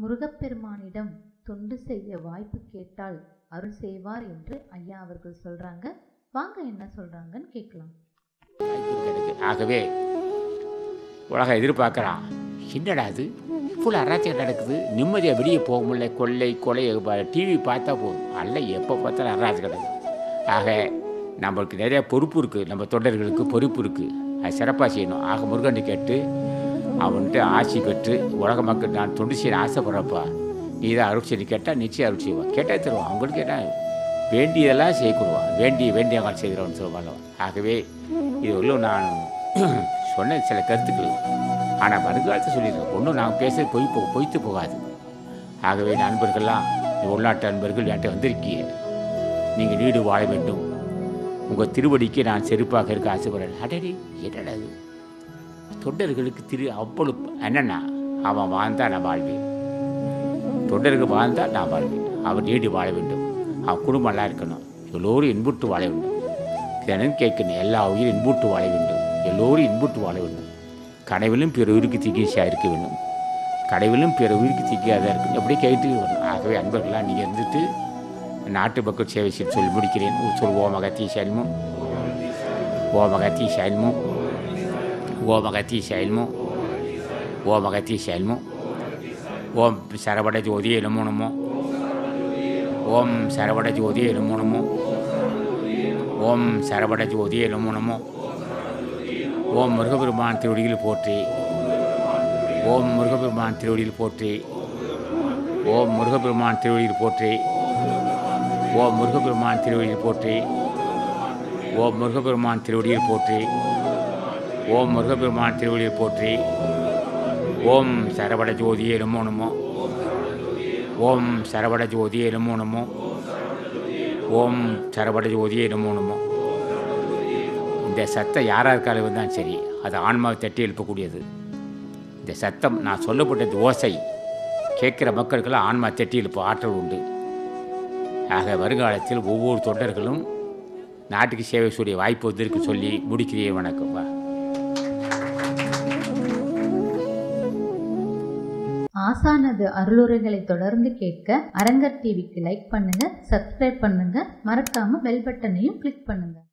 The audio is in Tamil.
முருகப்பெருமானிடம் தொண்டு செய்ய வாய்ப்பு கேட்டால் அருள் செய்வார் என்று ஐயா அவர்கள் சொல்றாங்க வாங்க என்ன சொல்றாங்கன்னு கேட்கலாம் வாய்ப்பு கிடைக்கு ஆகவே உலகம் எதிர்பார்க்குறான் என்னடா அது இவ்வளோ அராஜகம் நடக்குது நிம்மதியாக வெளியே போக முடியல கொள்ளை கொலை டிவி பார்த்தா போதும் அல்ல எப்போ பார்த்தாலும் அராஜகம் நடக்குது ஆக நம்மளுக்கு நிறைய பொறுப்பு இருக்குது நம்ம தொண்டர்களுக்கு பொறுப்பு இருக்குது அது சிறப்பாக செய்யணும் ஆக முருகன் கேட்டு அவன்கிட்ட ஆட்சி பெற்று உலக மக்கள் நான் தொண்டு செய்ய ஆசைப்படுறப்பா நீ தான் அருள் செய்ய கேட்டால் நிச்சயம் அருள் செய்வான் கேட்டால் தருவான் அவங்களுக்கு கேட்டால் வேண்டியதெல்லாம் செய்யக்கூடுவான் வேண்டிய வேண்டியவங்க செய்கிறவன் சொல்லுவாங்க ஆகவே இது உள்ளும் நான் சொன்ன சில கருத்துக்கள் ஆனால் வருங்காலத்தை சொல்லியிருக்கேன் ஒன்றும் நான் பேச பொய் போ பொய்த்து போகாது ஆகவே நண்பர்கள்லாம் இந்த உள்நாட்டு நண்பர்கள் என்கிட்ட வந்திருக்கீங்க நீங்கள் நீடு வாழ வேண்டும் உங்கள் திருவடிக்கு நான் செருப்பாக இருக்க ஆசைப்படுறேன் அடடி என்னடா இது தொண்டர்களுக்கு திரு அவ்வளவு என்னன்னா அவன் வாழ்ந்தா நான் வாழ்வேன் தொண்டர்கள் வாழ்ந்தால் நான் வாழ்வேன் அவன் நீடி வாழ வேண்டும் அவன் குடும்பம் நல்லா இருக்கணும் எல்லோரும் இன்புற்று வாழ வேண்டும் தினம் கேட்கணும் எல்லா உயிரும் இன்புற்று வாழ வேண்டும் எல்லோரும் இன்புற்று வாழ வேண்டும் கனவிலும் பிற உயிருக்கு தீக்கியசியாக இருக்க வேண்டும் கடவுளும் பிற உயிருக்கு தீக்கியாக இருக்கணும் அப்படியே கேட்டு வரணும் ஆகவே அன்பர்களாக நீங்கள் இருந்துட்டு நாட்டு மக்கள் சேவை செய்து சொல்லி முடிக்கிறேன் சொல் ஓமகத்தி சைல்மும் ஓமகத்தி சைல்மும் ஓமகத்தி சைல்மும் ஓமகத்தி சைல்மும் ஓம் சரவட ஜோதியே நமோ நமோ ஓம் சரவட ஜோதியே நமோ நமோ ஓம் சரவட ஜோதியே நமோ நமோ ஓம் முருகபெருமான் திருவடியில் போற்றி ஓம் முருகபெருமான் திருவடியில் போற்றி ஓம் முருகபெருமான் திருவடியில் போற்றி ஓம் முருகபெருமான் திருவடியில் போற்றி ஓம் முருகபெருமான் திருவடியில் போற்றி ஓம் முருகபெருமான் திருவடியில் போற்றி ஓம் சரவட ஜோதியே நமோ நமோ ஓம் சரவட ஜோதியே நமோ நமோ ஓம் சரவட ஜோதியே நமோ நமோ இந்த சத்தம் யாராக இருக்காலும் இருந்தாலும் சரி அது ஆன்மாவை தட்டி எழுப்பக்கூடியது இந்த சத்தம் நான் சொல்லப்பட்ட ஓசை கேட்குற மக்களுக்கெல்லாம் ஆன்மா தட்டி எழுப்ப ஆற்றல் உண்டு ஆக வருங்காலத்தில் ஒவ்வொரு தொண்டர்களும் நாட்டுக்கு சேவை செய்ய வாய்ப்பு வந்திருக்கு சொல்லி முடிக்கிறேன் வணக்கம் வா ஆசானது அருளுரைகளை தொடர்ந்து கேட்க அரங்கர் டிவிக்கு லைக் பண்ணுங்க சப்ஸ்கிரைப் பண்ணுங்க மறக்காம பெல் பட்டனையும் கிளிக் பண்ணுங்க